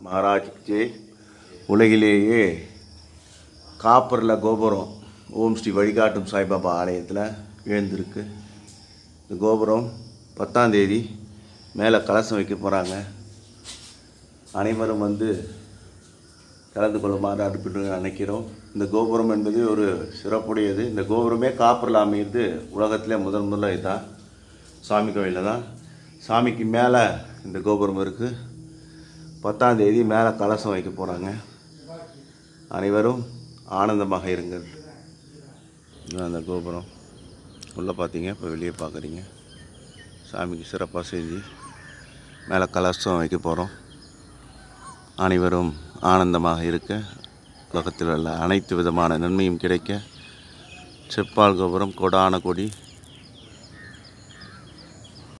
Maharaj J உலகிலேயே காப்பரில் கோபுரம் ஓம் ஸ்ரீ வழிகாட்டும் சாய்பாபா ஆலயத்தில் எழுந்திருக்கு இந்த கோபுரம் பத்தாம் தேதி மேலே கலசம் வைக்க போகிறாங்க அனைவரும் வந்து கலந்து கொள்ளுமாறு அனுப்பிட்டு நினைக்கிறோம் இந்த கோபுரம் என்பது ஒரு சிறப்புடையது இந்த கோபுரமே காப்பரில் அமையிறது உலகத்திலே முதல் முதல்ல இதான் சாமி கோயிலில் தான் சாமிக்கு மேலே இந்த கோபுரம் இருக்குது பத்தாம் தேதி மேலே கலசம் வைக்க போகிறாங்க அனைவரும் ஆனந்தமாக இருங்கள் இதுதான் அந்த கோபுரம் உள்ளே பார்த்தீங்க இப்போ வெளியே பார்க்குறீங்க சாமிக்கு சிறப்பாக செஞ்சு மேலே கலசம் வைக்க போகிறோம் அனைவரும் ஆனந்தமாக இருக்க உலகத்தில் உள்ள அனைத்து விதமான நன்மையும் கிடைக்க செப்பால் கோபுரம் கொடான கொடி